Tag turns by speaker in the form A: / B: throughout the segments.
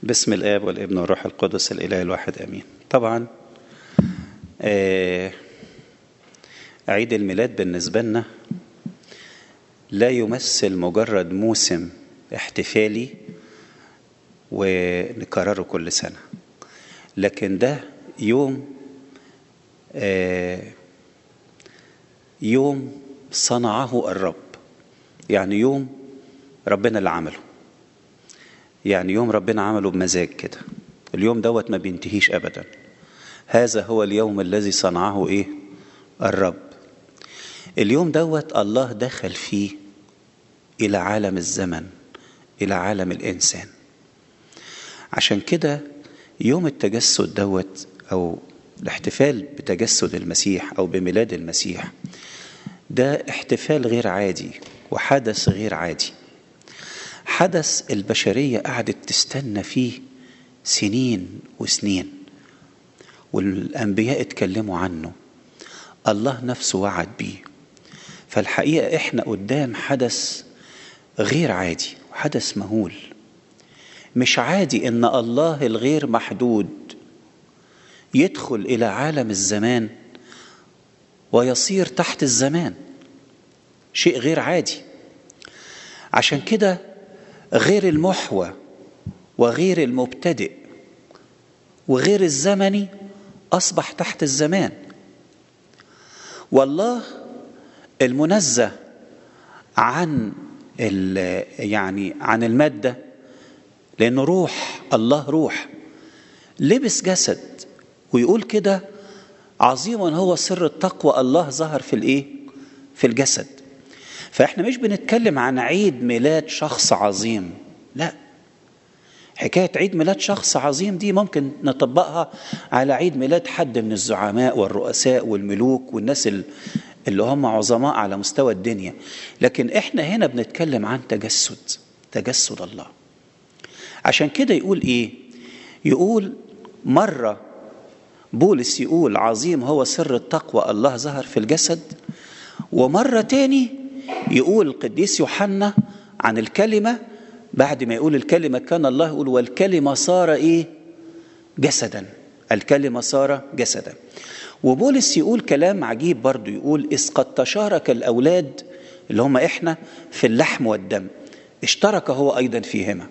A: باسم الآب والابن والروح القدس الإله الواحد آمين طبعا آه عيد الميلاد بالنسبة لنا لا يمثل مجرد موسم احتفالي ونكرره كل سنة لكن ده يوم آه يوم صنعه الرب يعني يوم ربنا اللي عمله يعني يوم ربنا عمله بمزاج كده اليوم دوت ما بينتهيش ابدا هذا هو اليوم الذي صنعه ايه الرب اليوم دوت الله دخل فيه الى عالم الزمن الى عالم الانسان عشان كده يوم التجسد دوت او الاحتفال بتجسد المسيح او بميلاد المسيح ده احتفال غير عادي وحدث غير عادي حدث البشريه قعدت تستنى فيه سنين وسنين والانبياء اتكلموا عنه الله نفسه وعد بيه فالحقيقه احنا قدام حدث غير عادي وحدث مهول مش عادي ان الله الغير محدود يدخل الى عالم الزمان ويصير تحت الزمان شيء غير عادي عشان كده غير المحوى وغير المبتدئ وغير الزمني اصبح تحت الزمان والله المنزه عن يعني عن الماده لانه روح الله روح لبس جسد ويقول كده عظيما هو سر التقوى الله ظهر في الايه في الجسد فاحنا مش بنتكلم عن عيد ميلاد شخص عظيم لا حكاية عيد ميلاد شخص عظيم دي ممكن نطبقها على عيد ميلاد حد من الزعماء والرؤساء والملوك والناس اللي هم عظماء على مستوى الدنيا لكن احنا هنا بنتكلم عن تجسد تجسد الله عشان كده يقول ايه يقول مرة بولس يقول عظيم هو سر التقوى الله ظهر في الجسد ومرة تاني يقول القديس يوحنا عن الكلمة بعد ما يقول الكلمة كان الله يقول والكلمة صار إيه جسدا الكلمة صار جسدا وبولس يقول كلام عجيب برضو يقول إذ قد تشارك الأولاد اللي هم إحنا في اللحم والدم اشترك هو أيضا فيهما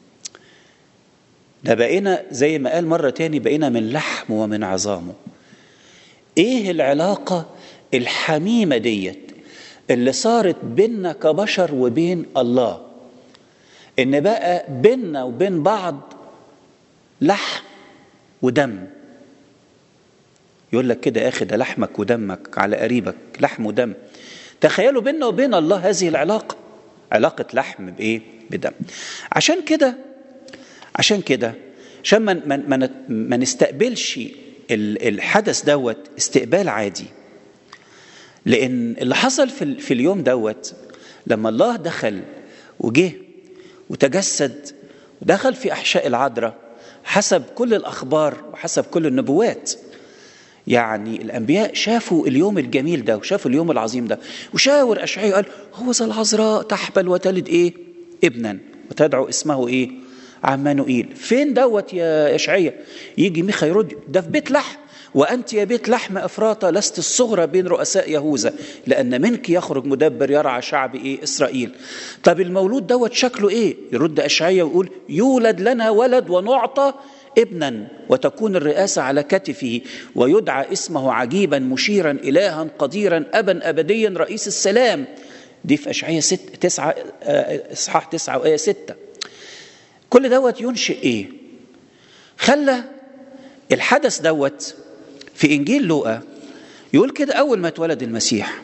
A: ده بقينا زي ما قال مرة تاني بقينا من لحم ومن عظامه ايه العلاقة الحميمة ديت اللي صارت بيننا كبشر وبين الله ان بقى بيننا وبين بعض لحم ودم يقول لك كده اخي ده لحمك ودمك على قريبك لحم ودم تخيلوا بيننا وبين الله هذه العلاقة علاقة لحم بإيه؟ بدم عشان كده عشان كده عشان ما ما ما نستقبلش الحدث دوت استقبال عادي لان اللي حصل في في اليوم دوت لما الله دخل وجه وتجسد ودخل في احشاء العذراء حسب كل الاخبار وحسب كل النبوات يعني الانبياء شافوا اليوم الجميل ده وشافوا اليوم العظيم ده وشاور اشعياء قال هو ذا العذراء تحبل وتلد ايه ابنا وتدعو اسمه ايه عمانوئيل فين دوت يا اشعياء يجي ميخا يرد ده في بيت لحم وانت يا بيت لحم افراطه لست الصغرى بين رؤساء يهوذا لان منك يخرج مدبر يرعى شعب ايه اسرائيل طب المولود دوت شكله ايه يرد اشعياء ويقول يولد لنا ولد ونعطى ابنا وتكون الرئاسة على كتفه ويدعى اسمه عجيبا مشيرا إلها قديرا أبا أبديا رئيس السلام دي في أشعية ست تسعة إصحاح تسعة وآية ستة كل دوت ينشئ ايه خلى الحدث دوت في انجيل لوقا يقول كده اول ما اتولد المسيح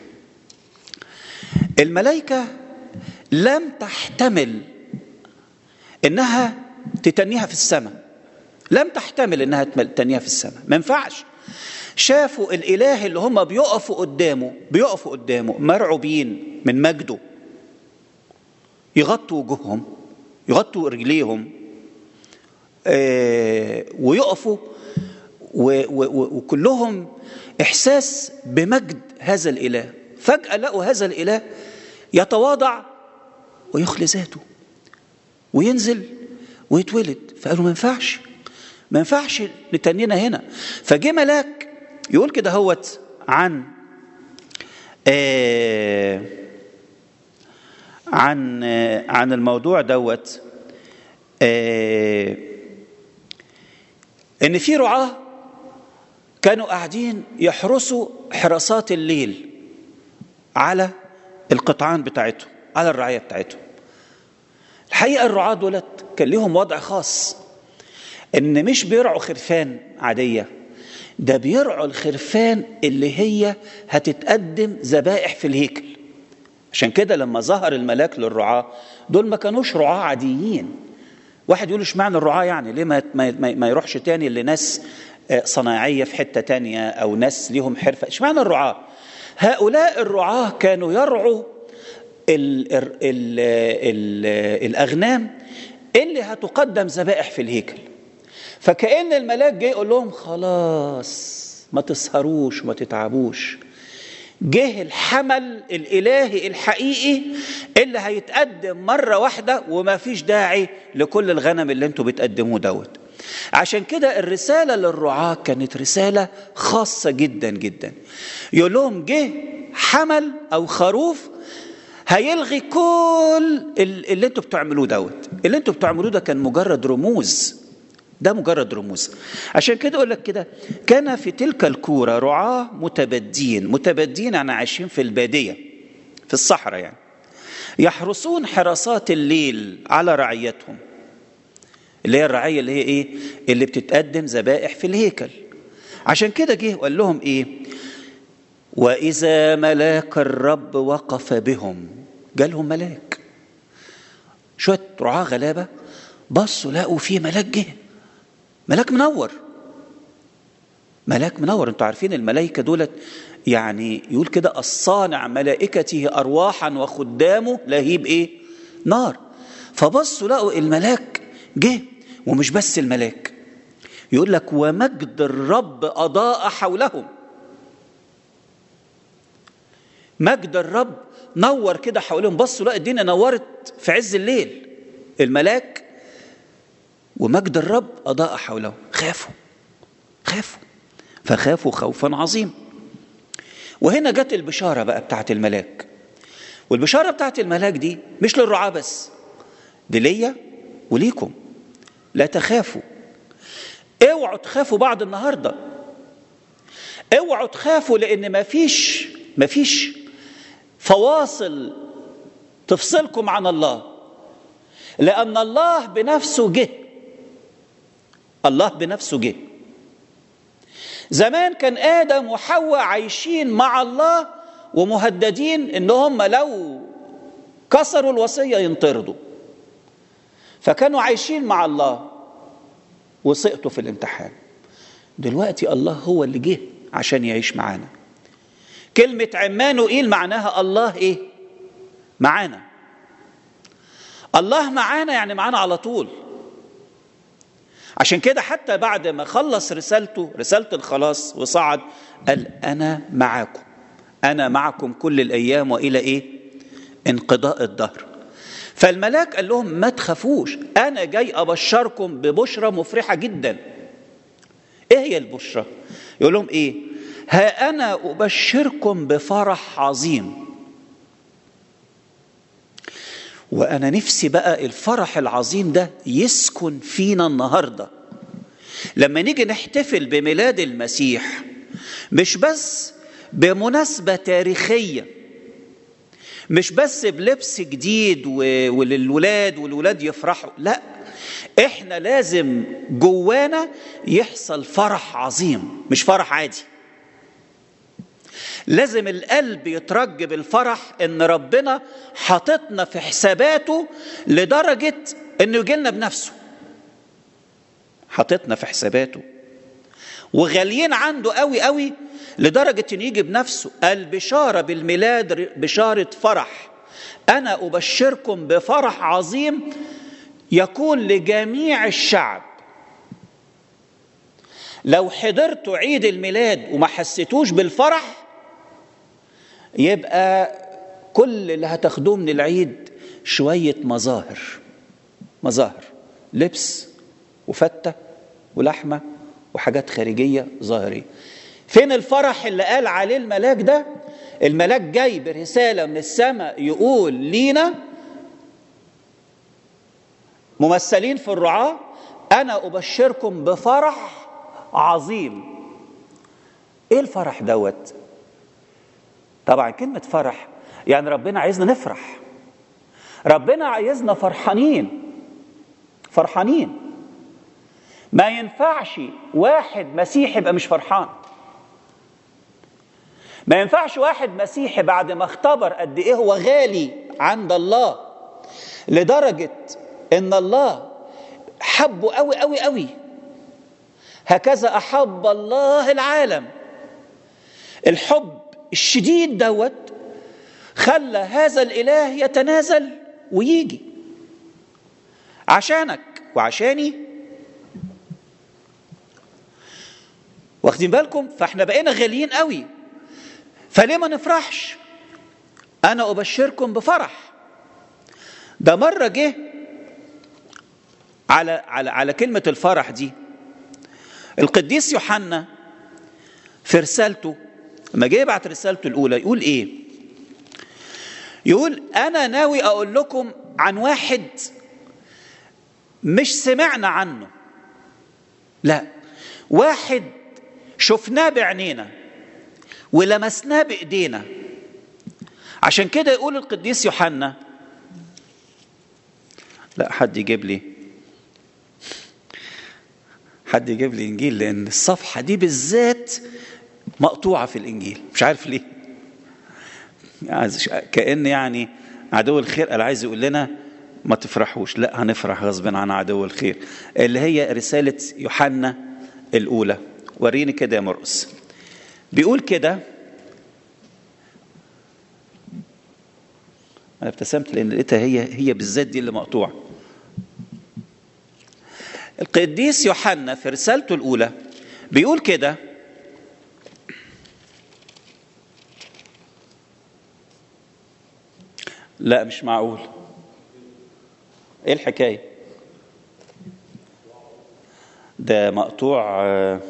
A: الملائكه لم تحتمل انها تتنيها في السماء لم تحتمل انها تتنيها في السماء ما ينفعش شافوا الاله اللي هم بيقفوا قدامه بيقفوا قدامه مرعوبين من مجده يغطوا وجوههم يغطوا رجليهم آه ويقفوا وكلهم احساس بمجد هذا الاله فجاه لقوا هذا الاله يتواضع ويخلي ذاته وينزل ويتولد فقالوا ما ينفعش ما ينفعش نتنينا هنا فجه ملاك يقول كده هوت عن آه عن آه عن الموضوع دوت آه ان في رعاه كانوا قاعدين يحرسوا حراسات الليل على القطعان بتاعتهم على الرعايه بتاعتهم الحقيقه الرعاه دولت كان ليهم وضع خاص ان مش بيرعوا خرفان عاديه ده بيرعوا الخرفان اللي هي هتتقدم ذبائح في الهيكل عشان كده لما ظهر الملاك للرعاه دول ما كانوش رعاه عاديين واحد يقول اشمعنى الرعاه يعني ليه ما, ما, ما يروحش تاني لناس صناعيه في حته تانية او ناس ليهم حرفه اشمعنى الرعاه هؤلاء الرعاه كانوا يرعوا ال ال ال ال الاغنام اللي هتقدم ذبائح في الهيكل فكأن الملاك جه يقول لهم خلاص ما تسهروش وما تتعبوش جه الحمل الإلهي الحقيقي اللي هيتقدم مرة واحدة وما فيش داعي لكل الغنم اللي انتوا بتقدموه دوت عشان كده الرسالة للرعاة كانت رسالة خاصة جدا جدا يقول لهم جه حمل أو خروف هيلغي كل اللي انتوا بتعملوه دوت اللي انتوا بتعملوه ده كان مجرد رموز ده مجرد رموز عشان كده اقول لك كده كان في تلك الكوره رعاه متبدين متبدين يعني عايشين في الباديه في الصحراء يعني يحرسون حراسات الليل على رعيتهم اللي هي الرعيه اللي هي ايه اللي بتتقدم ذبائح في الهيكل عشان كده جه وقال لهم ايه واذا ملاك الرب وقف بهم جالهم ملاك شويه رعاه غلابه بصوا لقوا في ملاك جه ملاك منور ملاك منور انتوا عارفين الملائكة دولت يعني يقول كده الصانع ملائكته أرواحا وخدامه لهيب إيه نار فبصوا لقوا الملاك جه ومش بس الملاك يقول لك ومجد الرب أضاء حولهم مجد الرب نور كده حواليهم بصوا لقوا الدنيا نورت في عز الليل الملاك ومجد الرب أضاء حولهم خافوا خافوا فخافوا خوفا عظيما وهنا جت البشارة بقى بتاعت الملاك والبشارة بتاعت الملاك دي مش للرعاة بس دي ليا وليكم لا تخافوا اوعوا تخافوا بعد النهاردة اوعوا تخافوا لان مفيش مفيش فواصل تفصلكم عن الله لان الله بنفسه جه الله بنفسه جه زمان كان ادم وحواء عايشين مع الله ومهددين ان هم لو كسروا الوصيه ينطردوا فكانوا عايشين مع الله وسقطوا في الامتحان دلوقتي الله هو اللي جه عشان يعيش معانا كلمة عمانوئيل معناها الله ايه معانا الله معانا يعني معانا على طول عشان كده حتى بعد ما خلص رسالته رسالة الخلاص وصعد قال أنا معاكم أنا معكم كل الأيام وإلى إيه انقضاء الدهر فالملاك قال لهم ما تخافوش أنا جاي أبشركم ببشرة مفرحة جدا إيه هي البشرة يقول لهم إيه ها أنا أبشركم بفرح عظيم وأنا نفسي بقى الفرح العظيم ده يسكن فينا النهاردة لما نيجي نحتفل بميلاد المسيح مش بس بمناسبة تاريخية مش بس بلبس جديد وللولاد والولاد يفرحوا لا احنا لازم جوانا يحصل فرح عظيم مش فرح عادي لازم القلب يترج بالفرح ان ربنا حاططنا في حساباته لدرجة انه يجي لنا بنفسه حاططنا في حساباته وغاليين عنده قوي قوي لدرجة انه يجي بنفسه البشارة بالميلاد بشارة فرح انا ابشركم بفرح عظيم يكون لجميع الشعب لو حضرتوا عيد الميلاد وما حسيتوش بالفرح يبقى كل اللي هتاخدوه من العيد شوية مظاهر مظاهر لبس وفتة ولحمة وحاجات خارجية ظاهرية فين الفرح اللي قال عليه الملاك ده الملاك جاي برسالة من السماء يقول لينا ممثلين في الرعاة أنا أبشركم بفرح عظيم إيه الفرح دوت طبعا كلمة فرح يعني ربنا عايزنا نفرح ربنا عايزنا فرحانين فرحانين ما ينفعش واحد مسيحي يبقى مش فرحان ما ينفعش واحد مسيحي بعد ما اختبر قد ايه هو غالي عند الله لدرجة ان الله حبه قوي قوي قوي هكذا احب الله العالم الحب الشديد دوت خلى هذا الاله يتنازل ويجي عشانك وعشاني واخدين بالكم فاحنا بقينا غاليين قوي فليه ما نفرحش انا ابشركم بفرح ده مره جه على على على كلمه الفرح دي القديس يوحنا في رسالته لما جه يبعت رسالته الاولى يقول ايه يقول انا ناوي اقول لكم عن واحد مش سمعنا عنه لا واحد شفناه بعينينا ولمسناه بايدينا عشان كده يقول القديس يوحنا لا حد يجيب لي حد يجيب لي انجيل لان الصفحه دي بالذات مقطوعه في الانجيل مش عارف ليه كان يعني عدو الخير قال عايز يقول لنا ما تفرحوش لا هنفرح غصب عن عدو الخير اللي هي رساله يوحنا الاولى وريني كده يا مرقس بيقول كده انا ابتسمت لان لقيتها هي هي بالذات دي اللي مقطوعه القديس يوحنا في رسالته الاولى بيقول كده لا مش معقول ايه الحكايه ده مقطوع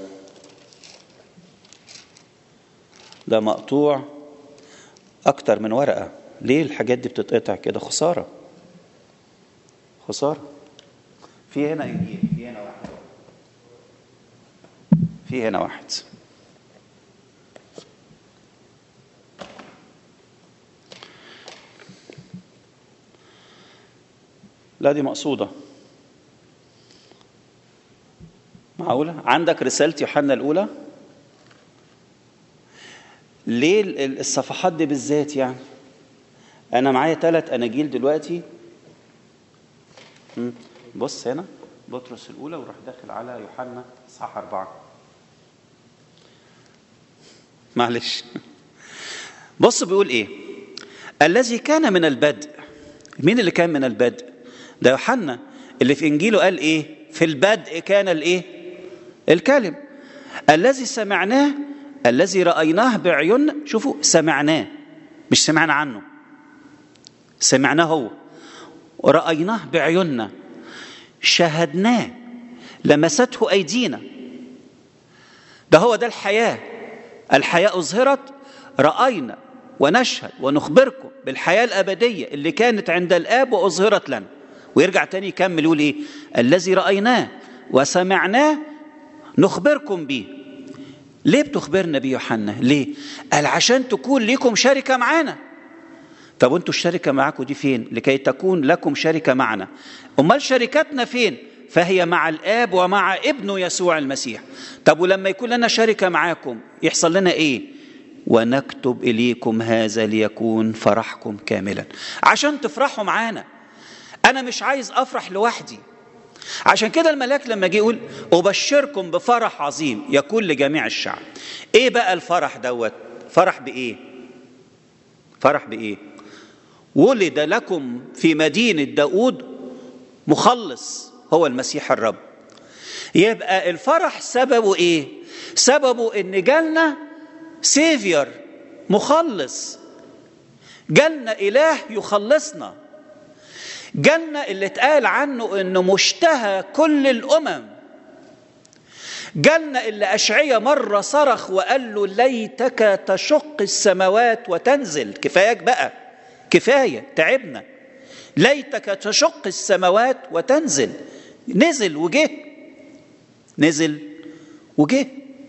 A: ده مقطوع اكتر من ورقه ليه الحاجات دي بتتقطع كده خساره خساره في هنا انجيل في هنا واحد في هنا واحد لا دي مقصوده معقوله عندك رساله يوحنا الاولى ليه الصفحات دي بالذات يعني انا معايا ثلاث اناجيل دلوقتي بص هنا بطرس الاولى وراح داخل على يوحنا اصحاح اربعه معلش بص بيقول ايه الذي كان من البدء مين اللي كان من البدء ده يوحنا اللي في انجيله قال ايه في البدء كان الايه الكلم الذي سمعناه الذي رايناه بعيوننا شوفوا سمعناه مش سمعنا عنه سمعناه هو ورأيناه بعيوننا شاهدناه لمسته أيدينا ده هو ده الحياة الحياة أظهرت رأينا ونشهد ونخبركم بالحياة الأبدية اللي كانت عند الآب وأظهرت لنا ويرجع تاني يكمل يقول إيه الذي رأيناه وسمعناه نخبركم به ليه بتخبرنا بيه يوحنا ليه قال عشان تكون ليكم شركة معانا طب وانتوا الشركة معاكم دي فين لكي تكون لكم شركة معنا امال شركتنا فين فهي مع الاب ومع ابنه يسوع المسيح طب ولما يكون لنا شركة معاكم يحصل لنا ايه ونكتب اليكم هذا ليكون فرحكم كاملا عشان تفرحوا معانا انا مش عايز افرح لوحدي عشان كده الملاك لما جه يقول ابشركم بفرح عظيم يكون لجميع الشعب ايه بقى الفرح دوت فرح بايه فرح بايه ولد لكم في مدينة داود مخلص هو المسيح الرب يبقى الفرح سببه ايه سببه ان جالنا سيفير مخلص جالنا اله يخلصنا جنة اللي اتقال عنه انه مشتهى كل الامم جنة اللي أشعية مرة صرخ وقال له ليتك تشق السماوات وتنزل كفاياك بقى كفاية تعبنا ليتك تشق السماوات وتنزل نزل وجه نزل وجه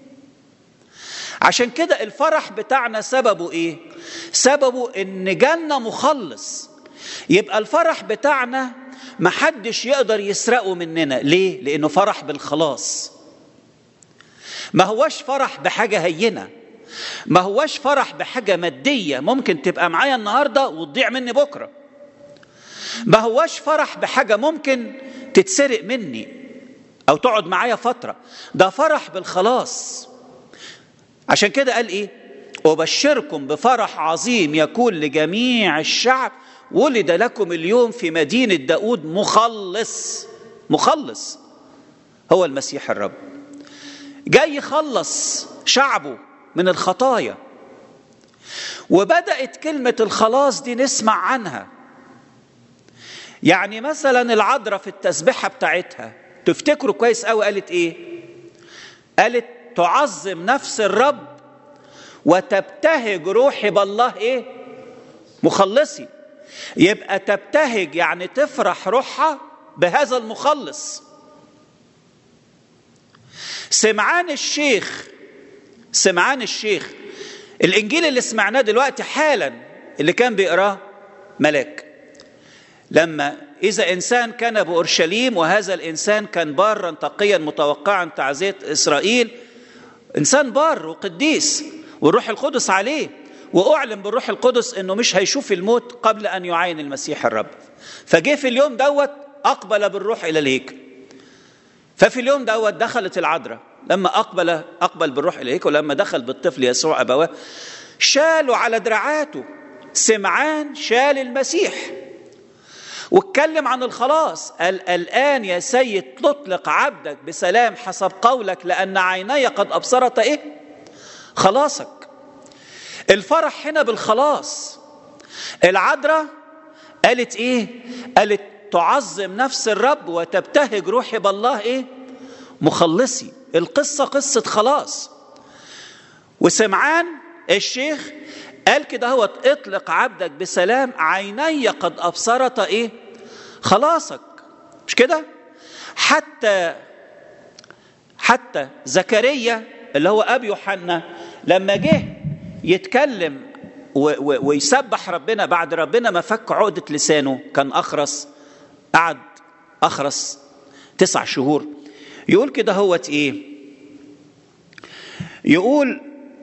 A: عشان كده الفرح بتاعنا سببه ايه سببه ان جالنا مخلص يبقى الفرح بتاعنا محدش يقدر يسرقه مننا ليه لانه فرح بالخلاص ما هوش فرح بحاجه هينه ما هوش فرح بحاجه ماديه ممكن تبقى معايا النهارده وتضيع مني بكره ما هوش فرح بحاجه ممكن تتسرق مني او تقعد معايا فتره ده فرح بالخلاص عشان كده قال ايه ابشركم بفرح عظيم يكون لجميع الشعب ولد لكم اليوم في مدينه داود مخلص مخلص هو المسيح الرب جاي يخلص شعبه من الخطايا وبدات كلمه الخلاص دي نسمع عنها يعني مثلا العذراء في التسبيحه بتاعتها تفتكروا كويس قوي قالت ايه قالت تعظم نفس الرب وتبتهج روحي بالله ايه مخلصي يبقى تبتهج يعني تفرح روحها بهذا المخلص سمعان الشيخ سمعان الشيخ الانجيل اللي سمعناه دلوقتي حالا اللي كان بيقراه ملاك لما اذا انسان كان باورشليم وهذا الانسان كان بارا تقيا متوقعا تعزيه اسرائيل انسان بار وقديس والروح القدس عليه واعلن بالروح القدس انه مش هيشوف الموت قبل ان يعاين المسيح الرب فجه في اليوم دوت اقبل بالروح الى الهيكل ففي اليوم دوت دخلت العذراء لما اقبل اقبل بالروح الى الهيكل ولما دخل بالطفل يسوع ابواه شالوا على دراعاته سمعان شال المسيح واتكلم عن الخلاص قال الآن يا سيد تطلق عبدك بسلام حسب قولك لأن عيني قد أبصرت إيه خلاصك الفرح هنا بالخلاص العذراء قالت إيه قالت تعظم نفس الرب وتبتهج روحي بالله إيه مخلصي القصة قصة خلاص وسمعان الشيخ قال كده هو اطلق عبدك بسلام عيني قد ابصرت ايه خلاصك مش كده حتى حتى زكريا اللي هو ابي يوحنا لما جه يتكلم ويسبح ربنا بعد ربنا ما فك عقدة لسانه كان أخرس قعد أخرس تسع شهور يقول كده هوت إيه يقول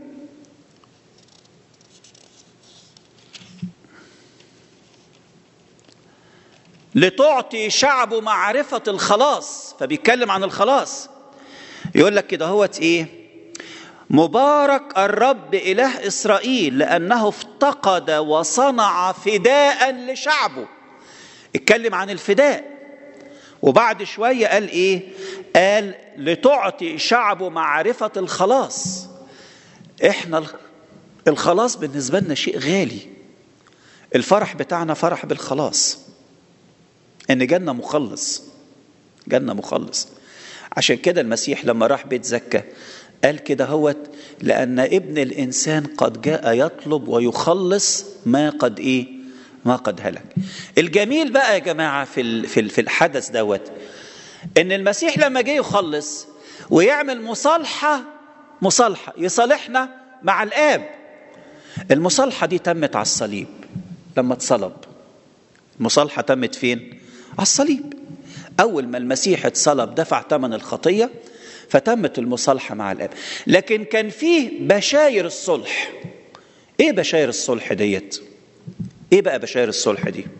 A: لتعطي شعبه معرفة الخلاص فبيتكلم عن الخلاص يقول لك كده هوت ايه مبارك الرب إله إسرائيل لأنه افتقد وصنع فداء لشعبه اتكلم عن الفداء وبعد شوية قال إيه قال لتعطي شعبه معرفة الخلاص إحنا الخلاص بالنسبة لنا شيء غالي الفرح بتاعنا فرح بالخلاص ان جالنا مخلص جالنا مخلص عشان كده المسيح لما راح بيت زكا قال كده هوت لان ابن الانسان قد جاء يطلب ويخلص ما قد ايه ما قد هلك الجميل بقى يا جماعه في في في الحدث دوت ان المسيح لما جه يخلص ويعمل مصالحه مصالحه يصالحنا مع الاب المصالحه دي تمت على الصليب لما اتصلب المصالحه تمت فين على الصليب أول ما المسيح اتصلب دفع ثمن الخطية فتمت المصالحة مع الآب لكن كان فيه بشاير الصلح إيه بشاير الصلح ديت إيه بقى بشاير الصلح دي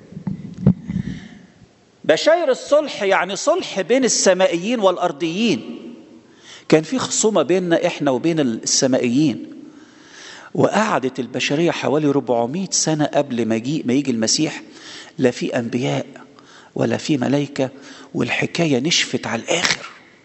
A: بشاير الصلح يعني صلح بين السمائيين والأرضيين كان في خصومة بيننا إحنا وبين السمائيين وقعدت البشرية حوالي 400 سنة قبل ما يجي, ما يجي المسيح لا في أنبياء ولا في ملائكة والحكاية نشفت على الآخر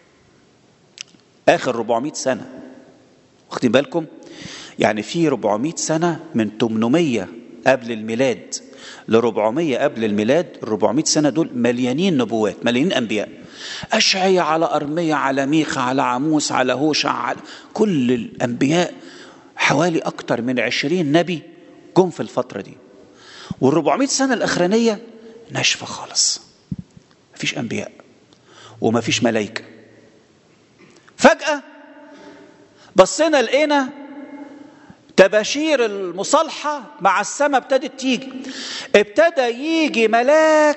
A: آخر 400 سنة واخدين بالكم يعني في 400 سنة من 800 قبل الميلاد ل 400 قبل الميلاد ال 400 سنة دول مليانين نبوات مليانين أنبياء أشعية على أرمية على ميخا على عموس على هوشع على كل الأنبياء حوالي أكتر من 20 نبي جم في الفترة دي وال 400 سنة الأخرانية ناشفة خالص مفيش أنبياء ومفيش ملائكة فجأة بصينا لقينا تباشير المصالحة مع السماء ابتدت تيجي ابتدى يجي ملاك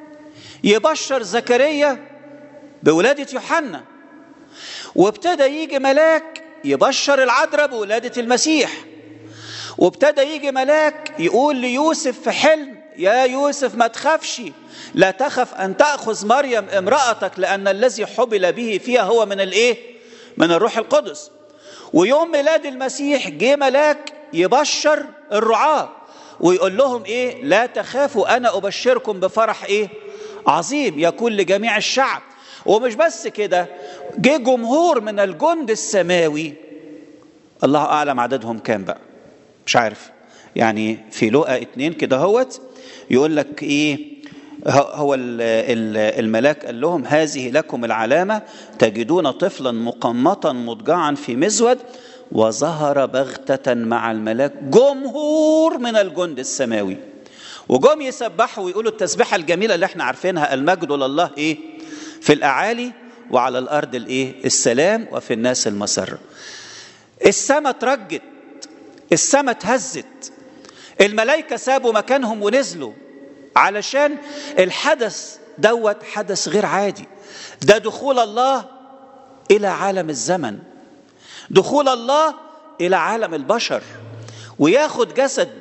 A: يبشر زكريا بولادة يوحنا وابتدى يجي ملاك يبشر العذراء بولادة المسيح وابتدى يجي ملاك يقول ليوسف في حلم يا يوسف ما تخافش لا تخف أن تأخذ مريم امرأتك لأن الذي حبل به فيها هو من الإيه؟ من الروح القدس ويوم ميلاد المسيح جه ملاك يبشر الرعاة ويقول لهم ايه لا تخافوا انا ابشركم بفرح ايه عظيم يكون لجميع الشعب ومش بس كده جه جمهور من الجند السماوي الله اعلم عددهم كام بقى مش عارف يعني في لقا اتنين كده هوت يقول لك ايه هو الملاك قال لهم هذه لكم العلامة تجدون طفلا مقمطا مضجعا في مزود وظهر بغتة مع الملاك جمهور من الجند السماوي وجم يسبحوا ويقولوا التسبيحة الجميلة اللي احنا عارفينها المجد لله ايه في الأعالي وعلى الأرض الايه السلام وفي الناس المسرة السماء ترجت السماء اتهزت الملائكة سابوا مكانهم ونزلوا علشان الحدث دوت حدث غير عادي ده دخول الله الى عالم الزمن دخول الله الى عالم البشر وياخد جسد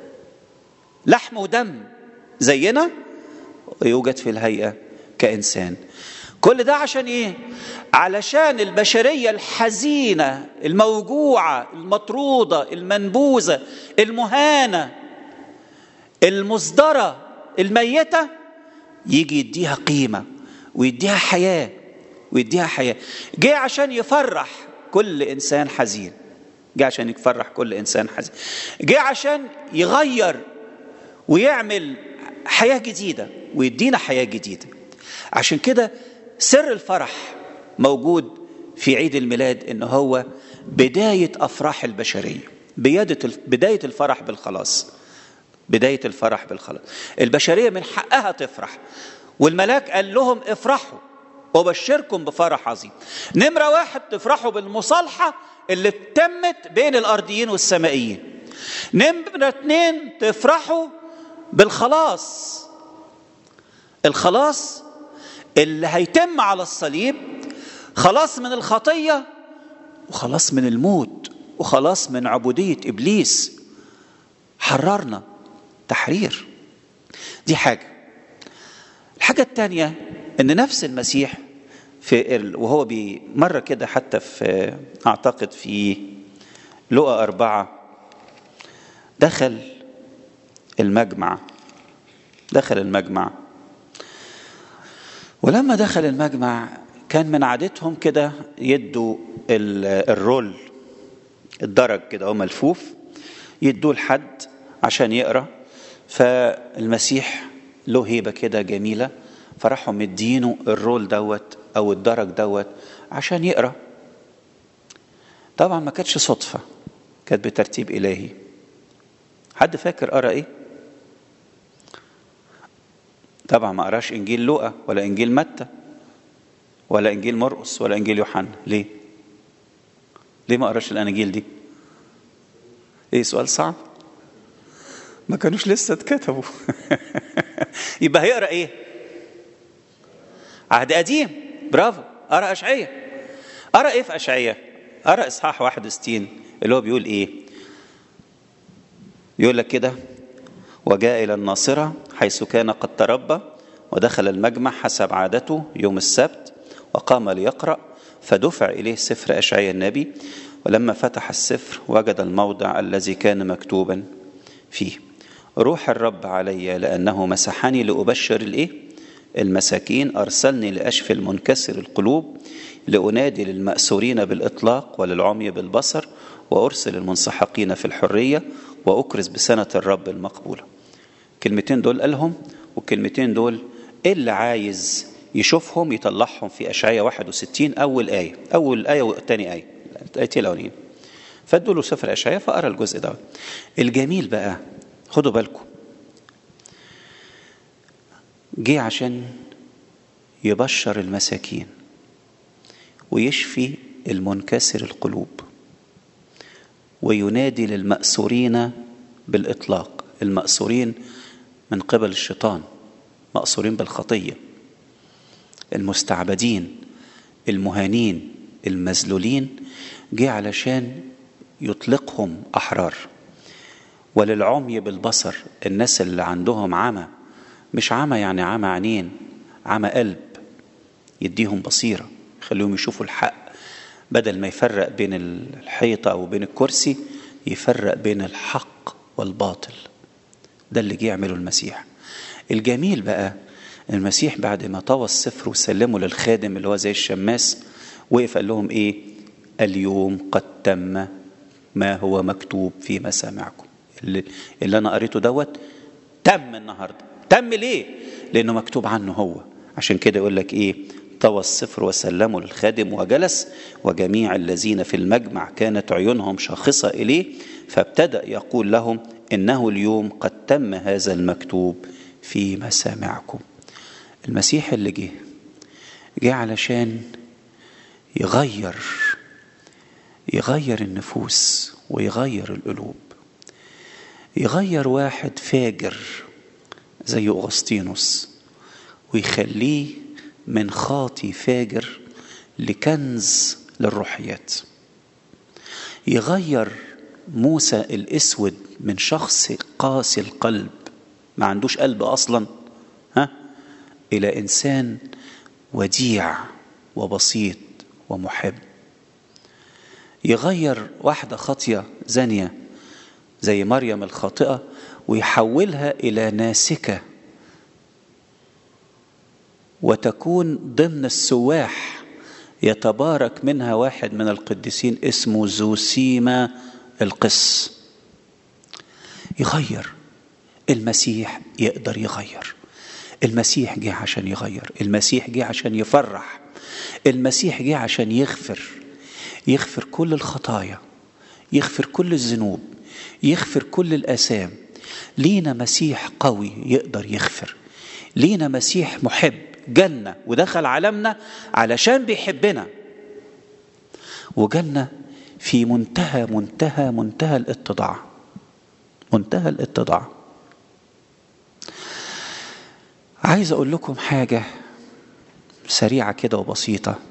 A: لحم ودم زينا ويوجد في الهيئه كانسان كل ده عشان ايه علشان البشريه الحزينه الموجوعه المطروده المنبوذه المهانه المصدره الميتة يجي يديها قيمة ويديها حياة ويديها حياة جه عشان يفرح كل إنسان حزين جه عشان يفرح كل إنسان حزين جه عشان يغير ويعمل حياة جديدة ويدينا حياة جديدة عشان كده سر الفرح موجود في عيد الميلاد إن هو بداية أفراح البشرية بداية الفرح بالخلاص بداية الفرح بالخلاص البشرية من حقها تفرح والملاك قال لهم افرحوا وبشركم بفرح عظيم نمرة واحد تفرحوا بالمصالحة اللي تمت بين الأرضيين والسمائيين نمرة اتنين تفرحوا بالخلاص الخلاص اللي هيتم على الصليب خلاص من الخطية وخلاص من الموت وخلاص من عبودية إبليس حررنا تحرير دي حاجة الحاجة الثانية ان نفس المسيح في ال... وهو مرة كده حتى في اعتقد في لقى أربعة دخل المجمع دخل المجمع ولما دخل المجمع كان من عادتهم كده يدوا الرول الدرج كده هو ملفوف يدوه لحد عشان يقرا فالمسيح له هيبة كده جميلة فراحوا مدينه الرول دوت أو الدرج دوت عشان يقرأ طبعا ما كانتش صدفة كانت بترتيب إلهي حد فاكر قرأ إيه؟ طبعا ما قراش إنجيل لوقا ولا إنجيل متى ولا إنجيل مرقس ولا إنجيل يوحنا ليه؟ ليه ما قراش الأناجيل دي؟ إيه سؤال صعب؟ ما كانوش لسه اتكتبوا يبقى هيقرا ايه عهد قديم برافو قرا اشعياء قرا ايه في اشعياء قرا اصحاح 61 اللي هو بيقول ايه يقول لك كده وجاء الى الناصره حيث كان قد تربى ودخل المجمع حسب عادته يوم السبت وقام ليقرا فدفع اليه سفر اشعياء النبي ولما فتح السفر وجد الموضع الذي كان مكتوبا فيه روح الرب علي لأنه مسحني لأبشر الإيه؟ المساكين أرسلني لأشفي المنكسر القلوب لأنادي للمأسورين بالإطلاق وللعمي بالبصر وأرسل المنسحقين في الحرية وأكرز بسنة الرب المقبولة الكلمتين دول قالهم والكلمتين دول اللي عايز يشوفهم يطلعهم في أشعية 61 أول آية أول آية والتاني آية الآيتين الأولين فادوا له سفر أشعية فقرا الجزء ده الجميل بقى خدوا بالكم جه عشان يبشر المساكين ويشفي المنكسر القلوب وينادي للمأسورين بالإطلاق المأسورين من قبل الشيطان مأسورين بالخطية المستعبدين المهانين المذلولين جه علشان يطلقهم أحرار وللعمي بالبصر الناس اللي عندهم عمى مش عمى يعني عمى عينين عمى قلب يديهم بصيرة يخليهم يشوفوا الحق بدل ما يفرق بين الحيطة أو بين الكرسي يفرق بين الحق والباطل ده اللي جه يعمله المسيح الجميل بقى المسيح بعد ما طوى السفر وسلمه للخادم اللي هو زي الشماس وقف قال لهم ايه اليوم قد تم ما هو مكتوب في مسامعكم اللي, اللي انا قريته دوت تم النهارده تم ليه لانه مكتوب عنه هو عشان كده يقول لك ايه طوى السفر وسلمه للخادم وجلس وجميع الذين في المجمع كانت عيونهم شاخصة إليه فابتدأ يقول لهم إنه اليوم قد تم هذا المكتوب في مسامعكم المسيح اللي جه جه علشان يغير يغير النفوس ويغير القلوب يغير واحد فاجر زي أغسطينوس ويخليه من خاطي فاجر لكنز للروحيات يغير موسى الاسود من شخص قاسي القلب ما عندوش قلب اصلا ها الى انسان وديع وبسيط ومحب يغير واحده خاطيه زانيه زي مريم الخاطئه ويحولها الى ناسكه وتكون ضمن السواح يتبارك منها واحد من القديسين اسمه زوسيما القس يغير المسيح يقدر يغير المسيح جه عشان يغير المسيح جه عشان يفرح المسيح جه عشان يغفر يغفر كل الخطايا يغفر كل الذنوب يغفر كل الآثام لينا مسيح قوي يقدر يغفر لينا مسيح محب جنة ودخل عالمنا علشان بيحبنا وجنة في منتهى منتهى منتهى الاتضاع منتهى الاتضاع عايز اقول لكم حاجة سريعة كده وبسيطة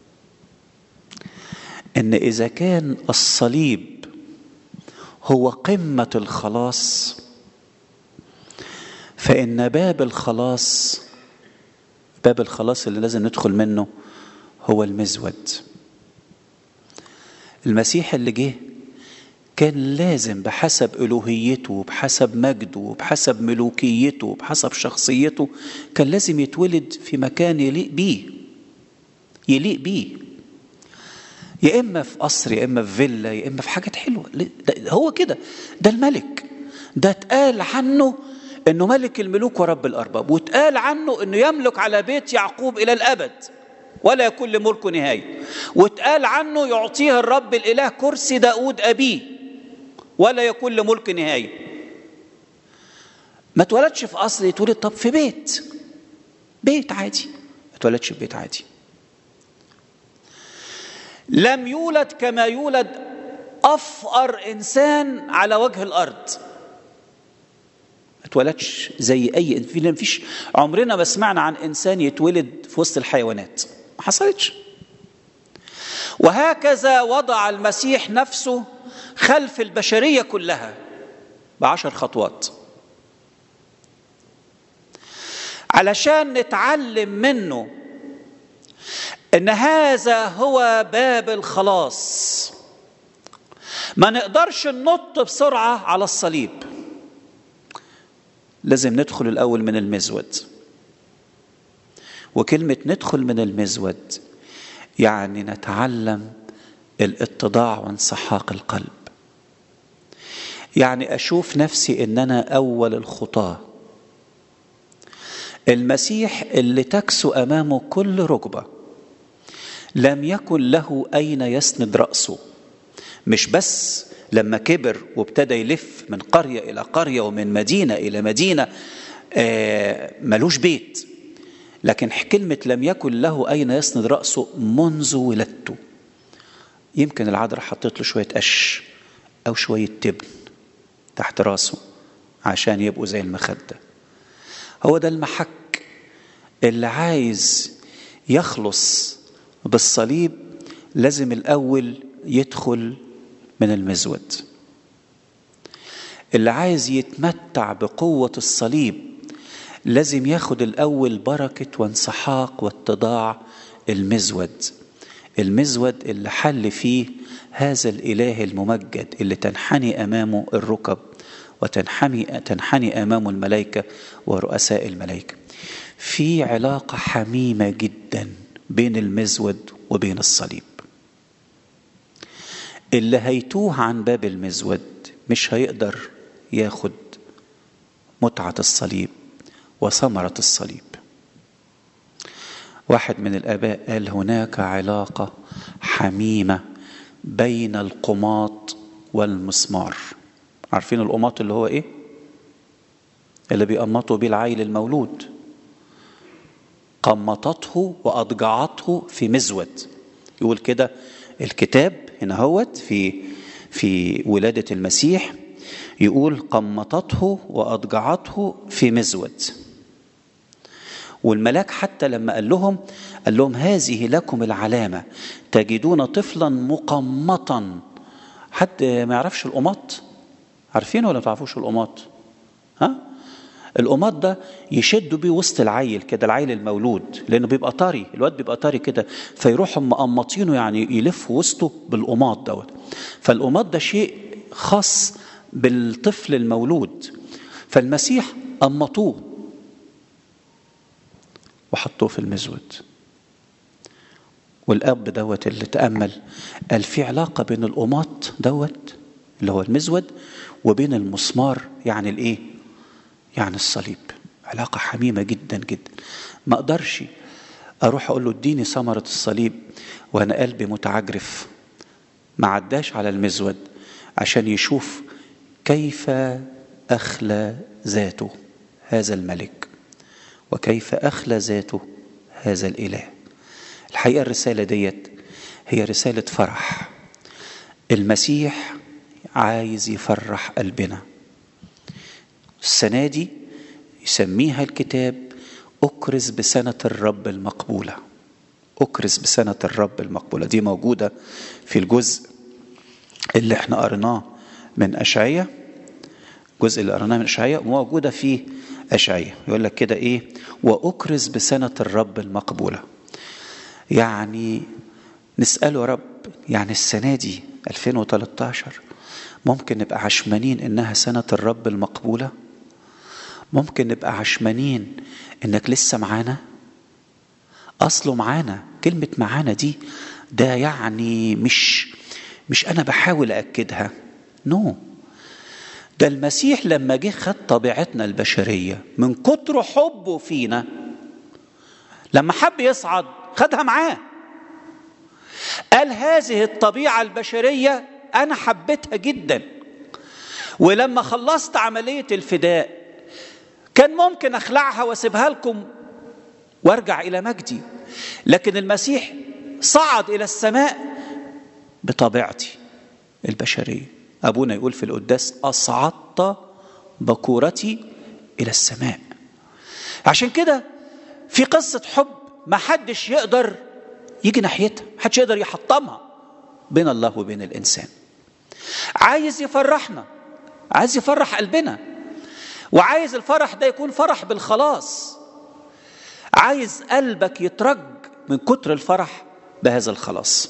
A: ان اذا كان الصليب هو قمة الخلاص فإن باب الخلاص باب الخلاص اللي لازم ندخل منه هو المزود المسيح اللي جه كان لازم بحسب ألوهيته وبحسب مجده وبحسب ملوكيته وبحسب شخصيته كان لازم يتولد في مكان يليق بيه يليق بيه يا إما في قصر يا إما في فيلا يا إما في حاجات حلوة هو كده ده الملك ده اتقال عنه انه ملك الملوك ورب الارباب واتقال عنه انه يملك على بيت يعقوب الى الابد ولا يكون لملكه نهايه واتقال عنه يعطيه الرب الاله كرسي داود ابيه ولا يكون لملك نهايه ما اتولدش في قصر يتولد طب في بيت بيت عادي ما اتولدش في بيت عادي لم يولد كما يولد افقر انسان على وجه الارض اتولدش زي اي في فيش عمرنا ما سمعنا عن انسان يتولد في وسط الحيوانات ما حصلتش وهكذا وضع المسيح نفسه خلف البشريه كلها بعشر خطوات علشان نتعلم منه ان هذا هو باب الخلاص ما نقدرش ننط بسرعه على الصليب لازم ندخل الأول من المزود وكلمة ندخل من المزود يعني نتعلم الاتضاع وانسحاق القلب يعني أشوف نفسي إن أنا أول الخطاة المسيح اللي تكسو امامه كل ركبه لم يكن له اين يسند راسه مش بس لما كبر وابتدى يلف من قريه الى قريه ومن مدينه الى مدينه آه ملوش بيت لكن كلمه لم يكن له اين يسند راسه منذ ولادته يمكن العذراء حطيت له شويه قش او شويه تبن تحت راسه عشان يبقوا زي المخده هو ده المحك اللي عايز يخلص بالصليب لازم الاول يدخل من المزود اللي عايز يتمتع بقوه الصليب لازم ياخد الاول بركه وانسحاق واتضاع المزود المزود اللي حل فيه هذا الاله الممجد اللي تنحني امامه الركب وتنحني تنحني امامه الملائكه ورؤساء الملائكه في علاقه حميمه جدا بين المزود وبين الصليب اللي هيتوه عن باب المزود مش هيقدر ياخد متعه الصليب وثمره الصليب واحد من الاباء قال هناك علاقه حميمه بين القماط والمسمار عارفين القماط اللي هو ايه اللي بيقمطوا بيه العيل المولود قمطته واضجعته في مزود يقول كده الكتاب هنا هوت في في ولاده المسيح يقول قمطته واضجعته في مزود والملاك حتى لما قال لهم قال لهم هذه لكم العلامه تجدون طفلا مقمطا حد ما يعرفش القماط عارفين ولا ما تعرفوش القماط ها القماط ده يشدوا بيه وسط العيل كده العيل المولود لانه بيبقى طري الواد بيبقى طري كده فيروحوا مقمطينه يعني يلفوا وسطه بالقماط دوت فالقماط ده شيء خاص بالطفل المولود فالمسيح قمطوه وحطوه في المزود والاب دوت اللي تامل قال في علاقه بين القماط دوت اللي هو المزود وبين المسمار يعني الايه يعني الصليب علاقه حميمه جدا جدا ما اقدرش اروح اقول له اديني ثمره الصليب وانا قلبي متعجرف ما عداش على المزود عشان يشوف كيف اخلى ذاته هذا الملك وكيف اخلى ذاته هذا الاله الحقيقه الرساله ديت هي رساله فرح المسيح عايز يفرح قلبنا السنه دي يسميها الكتاب اكرز بسنه الرب المقبوله اكرز بسنه الرب المقبوله دي موجوده في الجزء اللي احنا قريناه من اشعياء الجزء اللي قريناه من اشعياء موجوده في اشعياء يقول لك كده ايه واكرز بسنه الرب المقبوله يعني نساله يا رب يعني السنه دي 2013 ممكن نبقى عشمانين انها سنه الرب المقبوله ممكن نبقى عشمانين انك لسه معانا اصله معانا كلمه معانا دي ده يعني مش مش انا بحاول اكدها نو no. ده المسيح لما جه خد طبيعتنا البشريه من كتر حبه فينا لما حب يصعد خدها معاه قال هذه الطبيعه البشريه انا حبيتها جدا ولما خلصت عمليه الفداء كان ممكن اخلعها واسيبها لكم وارجع الى مجدي لكن المسيح صعد الى السماء بطبيعتي البشريه ابونا يقول في القداس اصعدت بكورتي الى السماء عشان كده في قصه حب ما حدش يقدر يجي ناحيتها ما حدش يقدر يحطمها بين الله وبين الانسان عايز يفرحنا عايز يفرح قلبنا وعايز الفرح ده يكون فرح بالخلاص عايز قلبك يترج من كتر الفرح بهذا الخلاص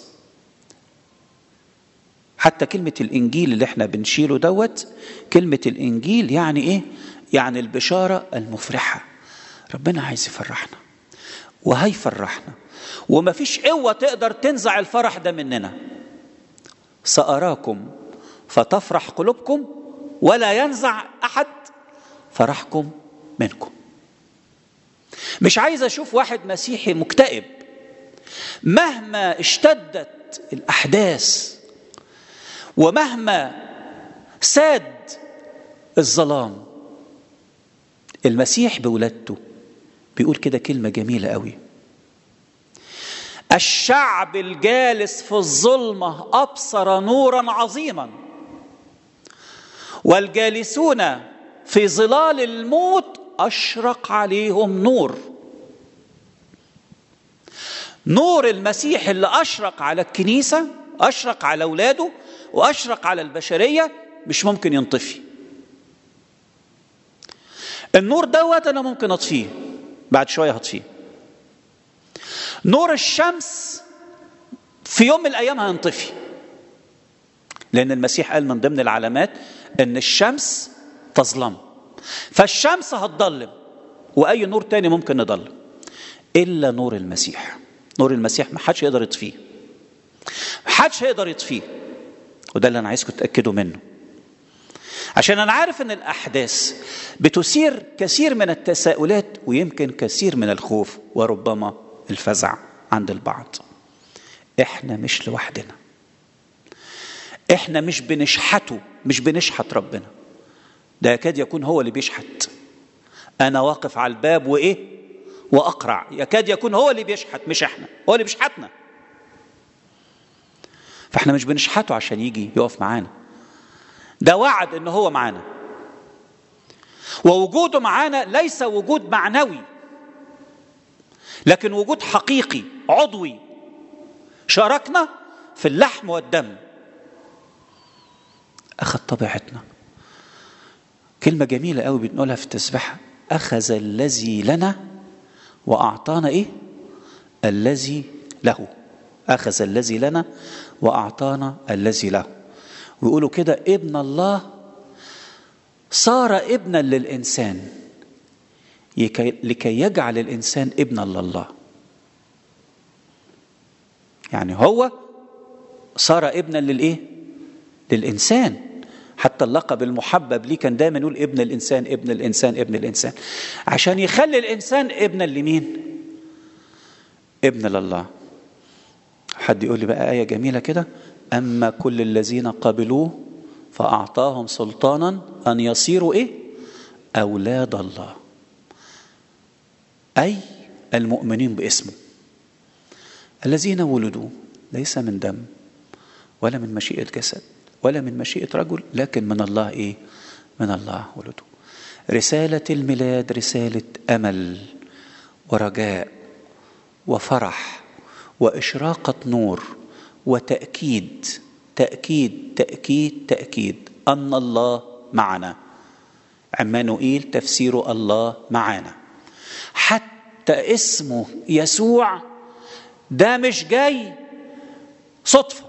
A: حتى كلمة الإنجيل اللي احنا بنشيله دوت كلمة الإنجيل يعني إيه؟ يعني البشارة المفرحة ربنا عايز يفرحنا وهيفرحنا ومفيش قوة تقدر تنزع الفرح ده مننا سأراكم فتفرح قلوبكم ولا ينزع أحد فرحكم منكم مش عايز اشوف واحد مسيحي مكتئب مهما اشتدت الاحداث ومهما ساد الظلام المسيح بولادته بيقول كده كلمه جميله قوي الشعب الجالس في الظلمه ابصر نورا عظيما والجالسون في ظلال الموت اشرق عليهم نور نور المسيح اللي اشرق على الكنيسه اشرق على اولاده واشرق على البشريه مش ممكن ينطفي النور دوت انا ممكن اطفيه بعد شويه هطفيه نور الشمس في يوم من الايام هينطفي لان المسيح قال من ضمن العلامات ان الشمس تظلم فالشمس هتضلم واي نور تاني ممكن نضلم الا نور المسيح نور المسيح ما حدش يقدر يطفيه ما حدش يقدر يطفيه وده اللي انا عايزكم تتاكدوا منه عشان انا عارف ان الاحداث بتثير كثير من التساؤلات ويمكن كثير من الخوف وربما الفزع عند البعض احنا مش لوحدنا احنا مش بنشحته مش بنشحت ربنا ده يكاد يكون هو اللي بيشحت انا واقف على الباب وايه واقرع يكاد يكون هو اللي بيشحت مش احنا هو اللي بيشحتنا فاحنا مش بنشحته عشان يجي يقف معانا ده وعد ان هو معانا ووجوده معانا ليس وجود معنوي لكن وجود حقيقي عضوي شاركنا في اللحم والدم اخذ طبيعتنا كلمه جميله قوي بنقولها في التسبيحه اخذ الذي لنا واعطانا ايه الذي له اخذ الذي لنا واعطانا الذي له ويقولوا كده ابن الله صار ابنا للانسان لكي يجعل الانسان ابنا لله يعني هو صار ابنا للايه للانسان حتى اللقب المحبب ليه كان دايما يقول ابن الانسان ابن الانسان ابن الانسان عشان يخلي الانسان ابنا لمين ابن لله حد يقول لي بقى ايه جميله كده اما كل الذين قبلوه فاعطاهم سلطانا ان يصيروا ايه اولاد الله اي المؤمنين باسمه الذين ولدوا ليس من دم ولا من مشيئه جسد ولا من مشيئه رجل لكن من الله ايه من الله ولدوا رساله الميلاد رساله امل ورجاء وفرح واشراقه نور وتاكيد تاكيد تاكيد تاكيد ان الله معنا عمانوئيل تفسير الله معنا حتى اسمه يسوع ده مش جاي صدفه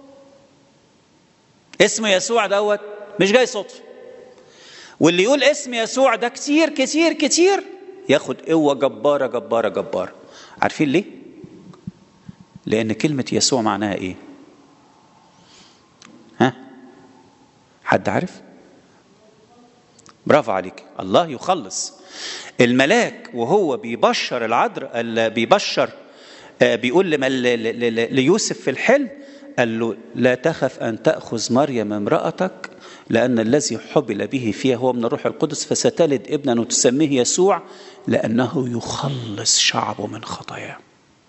A: اسم يسوع دوت مش جاي صدفه واللي يقول اسم يسوع ده كتير كتير كتير ياخد قوه جباره جباره جباره عارفين ليه لان كلمه يسوع معناها ايه ها حد عارف برافو عليك الله يخلص الملاك وهو بيبشر العذر بيبشر بيقول لما ليوسف في الحلم قال له لا تخف ان تاخذ مريم امراتك لان الذي حبل به فيها هو من الروح القدس فستلد ابنا وتسميه يسوع لانه يخلص شعبه من خطاياه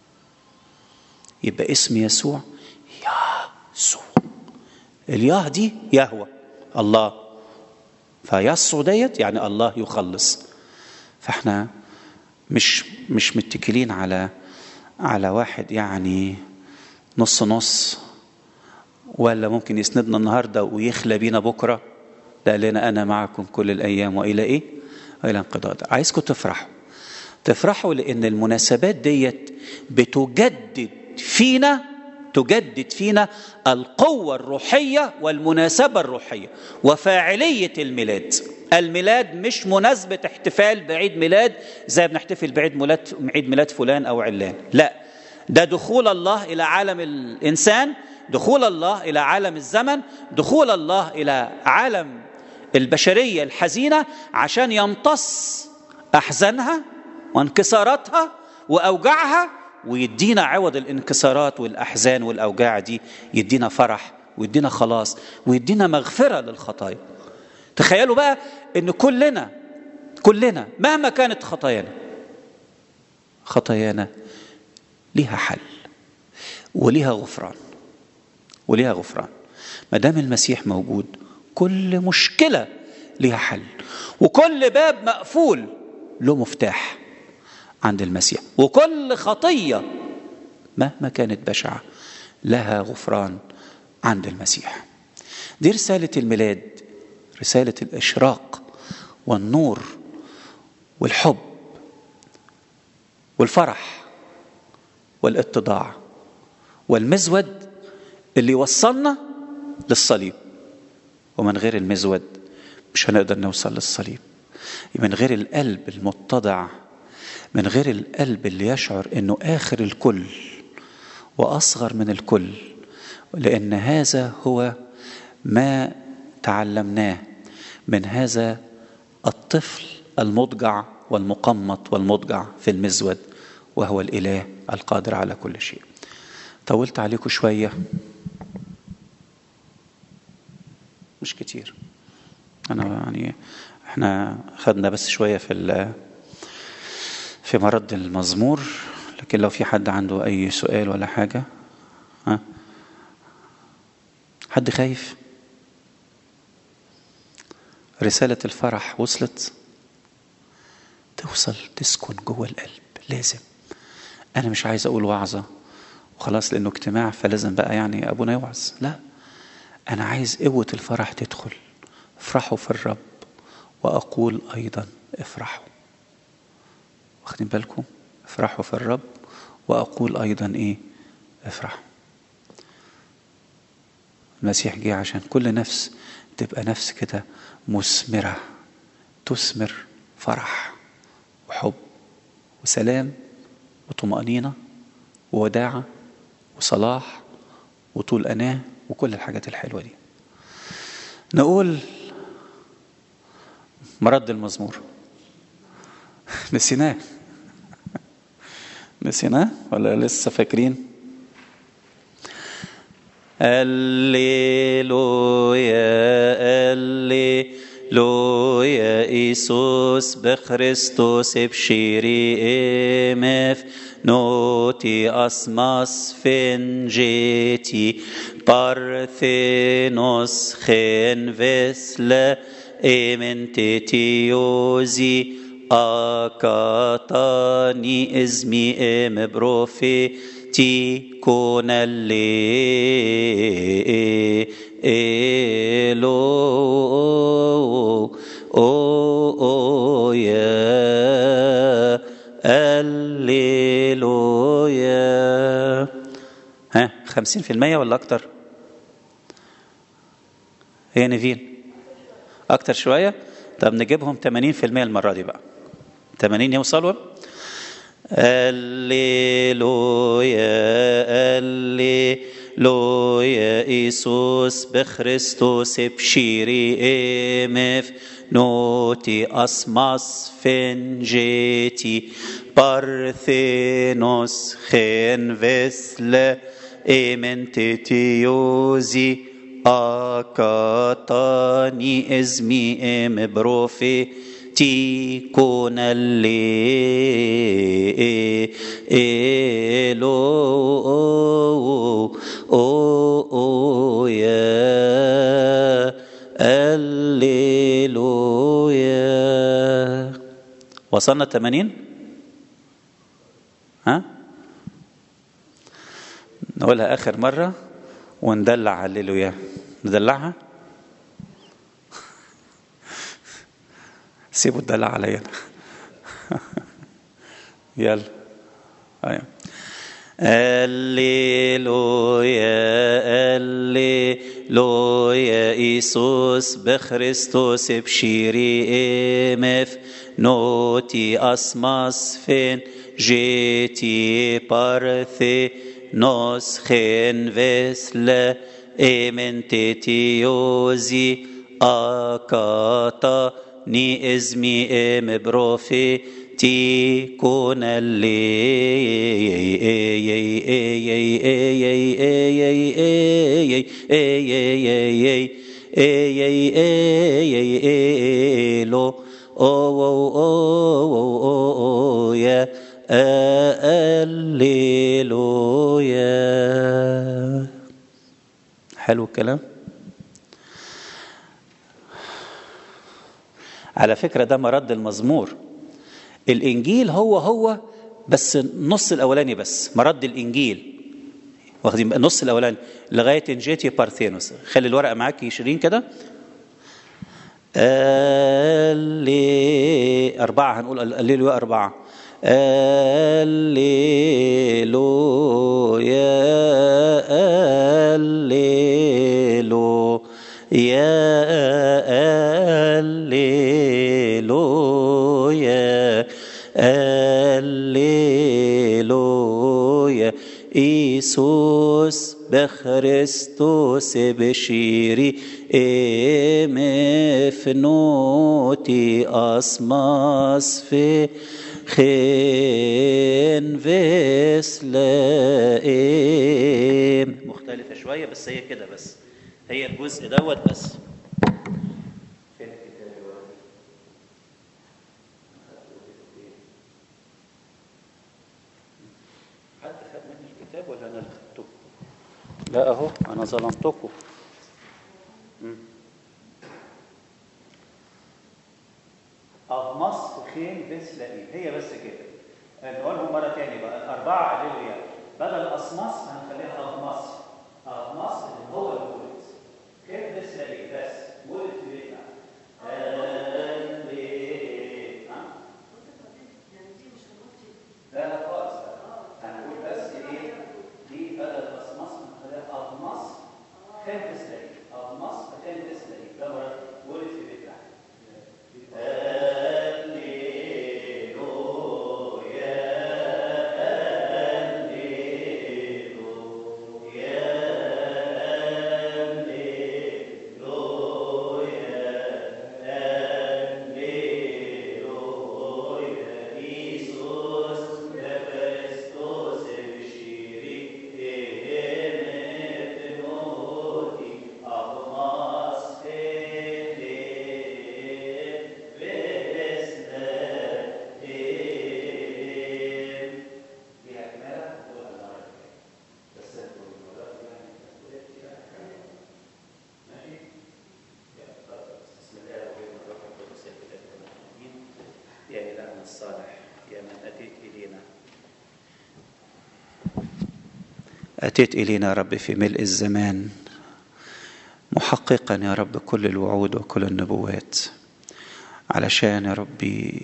A: يبقى اسم يسوع يسوع الياه دي يهوى الله فيسوع ديت يعني الله يخلص فاحنا مش مش متكلين على على واحد يعني نص نص ولا ممكن يسندنا النهارده ويخلى بينا بكره ده قال لنا انا معكم كل الايام والى ايه؟ والى انقضاء عايزكم تفرحوا تفرحوا لان المناسبات ديت بتجدد فينا تجدد فينا القوة الروحية والمناسبة الروحية وفاعلية الميلاد الميلاد مش مناسبة احتفال بعيد ميلاد زي بنحتفل بعيد ميلاد عيد ميلاد فلان أو علان لا ده دخول الله إلى عالم الإنسان دخول الله إلى عالم الزمن دخول الله إلى عالم البشرية الحزينة عشان يمتص أحزانها وانكساراتها واوجاعها ويدينا عوض الانكسارات والاحزان والاوجاع دي يدينا فرح ويدينا خلاص ويدينا مغفره للخطايا تخيلوا بقى ان كلنا كلنا مهما كانت خطايانا خطايانا ليها حل وليها غفران وليها غفران ما دام المسيح موجود كل مشكله ليها حل وكل باب مقفول له مفتاح عند المسيح وكل خطيه مهما كانت بشعه لها غفران عند المسيح دي رساله الميلاد رساله الاشراق والنور والحب والفرح والاتضاع والمزود اللي وصلنا للصليب ومن غير المزود مش هنقدر نوصل للصليب من غير القلب المتضع من غير القلب اللي يشعر انه اخر الكل واصغر من الكل لان هذا هو ما تعلمناه من هذا الطفل المضجع والمقمط والمضجع في المزود وهو الاله القادر على كل شيء طولت عليكم شويه مش كتير انا يعني احنا خدنا بس شويه في في مرد المزمور لكن لو في حد عنده اي سؤال ولا حاجه ها حد خايف رساله الفرح وصلت توصل تسكن جوه القلب لازم انا مش عايز اقول وعظه وخلاص لانه اجتماع فلازم بقى يعني ابونا يوعظ لا انا عايز قوه الفرح تدخل افرحوا في الرب واقول ايضا افرحوا واخدين بالكم افرحوا في الرب واقول ايضا ايه افرحوا المسيح جه عشان كل نفس تبقى نفس كده مثمره تثمر فرح وحب وسلام وطمأنينة ووداعة وصلاح وطول أناة وكل الحاجات الحلوة دي نقول مرد المزمور نسيناه نسيناه ولا لسه فاكرين الليلويا الليلويا إيسوس بخريستوس بشيري إمف نوتي أسماس فنجيتي بارثينوس خين فيسلا إمنتيتيوزي أكاتاني إزمي إم بروفي تي كون اللي إلو أو أو يا الليلويا ها خمسين في المية ولا أكتر هي نيفين أكتر شوية طب نجيبهم 80% المرة دي بقى 80 يوصلوا الليلويا الليلويا إيسوس بخريستوس بشيري إمف نوتي أسماس فنجيتي بارثينوس خين فيسل إمنتيتيوزي أكاتاني إزمي إم بروفي تي كون اللي إلو أو أو يا الليلويا وصلنا 80 ها نقولها آخر مرة وندلع هللويا ندلعها سيبوا الدلع عليا يلا ايوه الليلويا الليلويا إيسوس بخريستوس بشيري إمف نوتي أسماس فين جيتي بارثي نوس خين فيسل إمنتيتيوزي أكاتا ني إزمي إم بروفي تكون اللي او او او او يا هللويا حلو الكلام على فكرة ده مرد المزمور الإنجيل هو هو بس النص الأولاني بس مرد الإنجيل واخدين النص الأولاني لغاية إنجيتي بارثينوس خلي الورقة معاك يشيرين كده اللي أربعة هنقول الليل أربعة الليلويا الليلو يا الليلويا الليلويا إيسوس بخريستوس بشيري مفنوتي أسماس في خين فيسلائم مختلفة شوية بس هي كده بس هي الجزء دوت بس فين الكتاب حد خد مني الكتاب ولا انا اللي خدته؟ لا اهو انا ظلمتكم أغمص خين فيسلائيم هي بس كده نقولهم مرة تاني بقى الأربعة هللويا بدل أصمص هنخليها أغمص أغمص اللي هو الولد خين فيسلائيم بس ولد في بيتنا لا لا خالص هنقول بس ايه دي بدل أصمص هنخليها أغمص خين فيسلائيم أغمص خين فيسلائيم ده ولد في بيتنا أتيت إلينا يا رب في ملء الزمان محققا يا رب كل الوعود وكل النبوات علشان يا ربي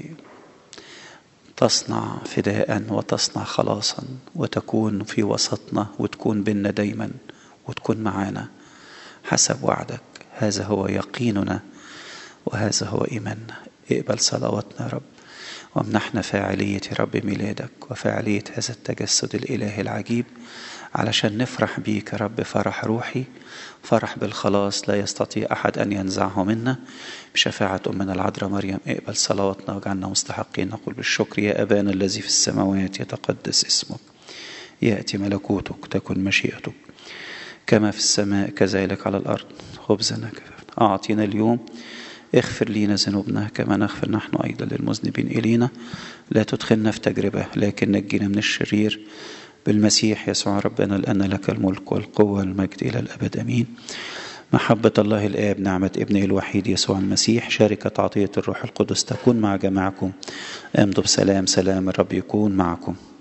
A: تصنع فداء وتصنع خلاصا وتكون في وسطنا وتكون بينا دايما وتكون معانا حسب وعدك هذا هو يقيننا وهذا هو إيماننا اقبل صلواتنا يا رب وامنحنا فاعلية رب ميلادك وفاعلية هذا التجسد الإلهي العجيب علشان نفرح بيك يا رب فرح روحي فرح بالخلاص لا يستطيع أحد أن ينزعه منا بشفاعة أمنا العذراء مريم اقبل صلواتنا واجعلنا مستحقين نقول بالشكر يا أبانا الذي في السماوات يتقدس اسمك يأتي ملكوتك تكن مشيئتك كما في السماء كذلك على الأرض خبزنا كفافنا أعطينا اليوم اغفر لينا ذنوبنا كما نغفر نحن أيضا للمذنبين إلينا لا تدخلنا في تجربة لكن نجينا من الشرير بالمسيح يسوع ربنا لأن لك الملك والقوة والمجد إلى الأبد أمين محبة الله الآب نعمة ابنه الوحيد يسوع المسيح شركة عطية الروح القدس تكون مع جماعكم امضوا بسلام سلام الرب يكون معكم